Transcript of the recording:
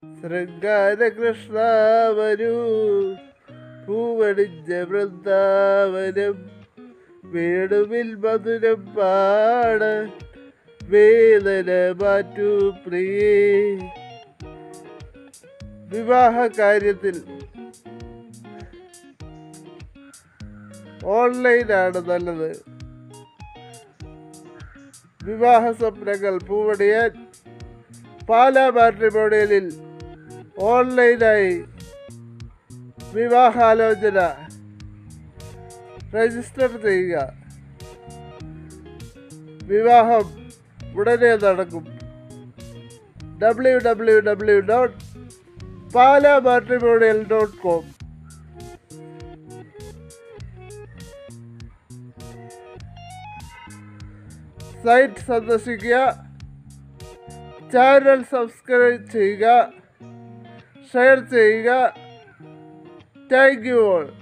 ശൃംഗാരകൃഷ്ണ വരൂ പൂവണിഞ്ഞ വൃന്ദാവനം വേണുവിൽ മധുരം പാട വേദന മാറ്റൂ പ്രിയേ വിവാഹ കാര്യത്തിൽ ഓൺലൈനാണ് നല്ലത് വിവാഹ സ്വപ്നങ്ങൾ പൂവണിയാൻ പാലാ മാട്രിമോണിയലിൽ ഓൺലൈനായി വിവാഹാലോചന രജിസ്റ്റർ ചെയ്യുക വിവാഹം ഉടനെ നടക്കും W W W dot Pala matrimonial dot com site സന്ദർശിക്കുക ചാനൽ സബ്സ്ക്രൈബ് ചെയ്യുക ഷെയർ ചെയ്യുക താങ്ക് യു ഓൾ